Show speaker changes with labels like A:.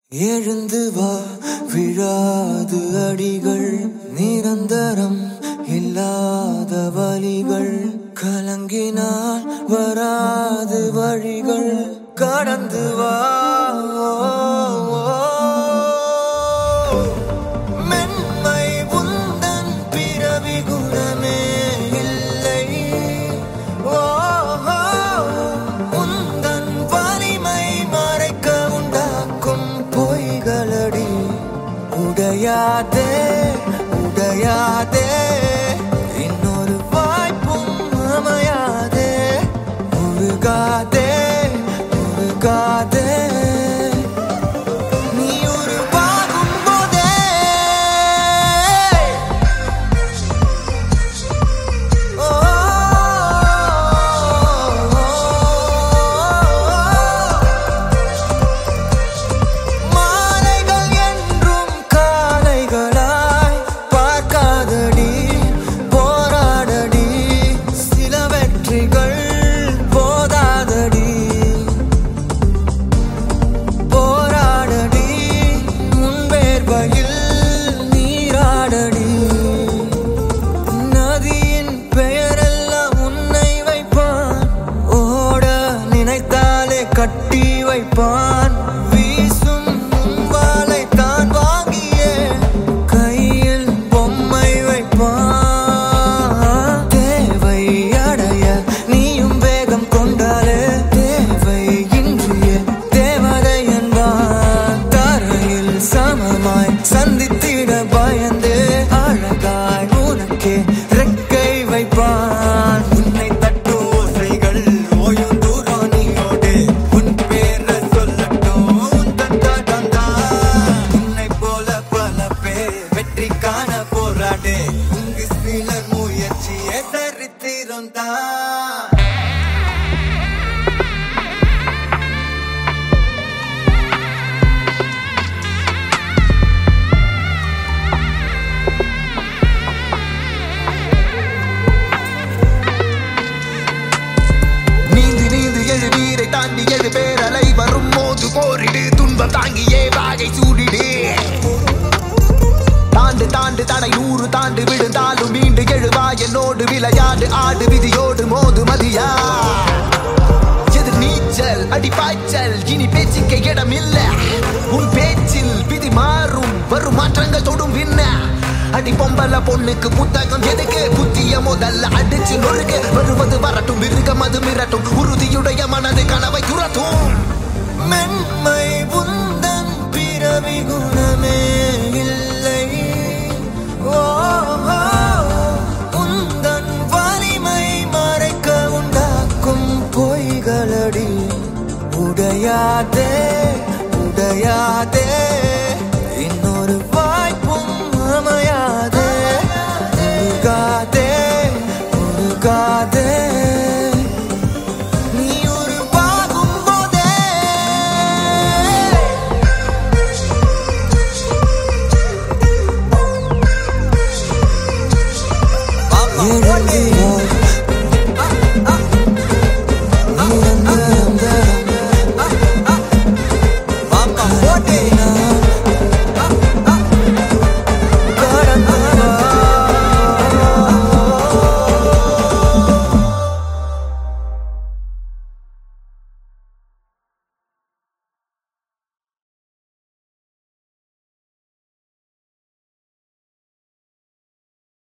A: எழுந்து வா விழாது அடிகள் நிரந்தரம் இல்லாத வழிகள் கலங்கினால் வராது வழிகள் கடந்து வா மென்மை உந்தன் பிறவி குணமே இல்லை ஓ உந்தன் வலிமை மறைக்க உண்டாக்கும் பொய்களடி உடையாதே உடையாதே இன்னொரு வாய்ப்பும் அமையாதே முருகாதே முருகாதே நீ உருவாகும் போதே ஓ மாலைகள் என்றும் காலைகளாய் பார்க்காதடி போராடடி சில வெற்றிகள் போதாதடி போராடடி முன்பேர்வையில் நீராடடி நதியின் பெயரெல்லாம் உன்னை வைப்பான் ஓட நினைத்தாலே கட்டி வைப்பான் வீசும் உன்வாலை தான் வாங்கியே கையில் பொம்மை வைப்பான் தேவை அடைய நீயும் வேகம் கொண்டாலே தேவை இன்றிய தேவதை என்பான் தரையில் சமமாய் சந்தித்திட பயந்து அழகாய் உனக்கே ரெக்கை வைப்பான் உன்னை தட்டும் ஓசைகள் ஓயும் தூரம் நீயோடு உன் பேர சொல்லட்டும் உன் தந்தாட்டம் தான் உன்னை போல பல பேர் வெற்றி காண போராடு இங்கு சிலர் முயற்சியே சரித்திரம் தான்
B: நீந்து நீந்து எழு நீரை தாண்டி எழு பேரலை வரும் போது போரிடு துன்பம் தாங்கியே வாகை சூடிடு தாண்டு தாண்டு தடை நூறு தாண்டு விழுந்தாலும் மீண்டு எழுவா என்னோடு விளையாடு ஆடு விதியோடு மோது மதியா எதிர் நீச்சல் அடி பாய்ச்சல் இனி பேச்சுக்கு இடமில்ல உன் பேச்சில் விதி மாறும் வரும் மாற்றங்கள் தொடும் பின்ன அடி பொம்பல பொண்ணுக்கு புத்தகம் எதுக்கு புத்திய முதல்ல அடிச்சு நொறுக்கு வருவது வரட்டும் மிருகம் அது மிரட்டும் உறுதியுடைய மனது கனவை துரட்டும்
A: மென்மை உன்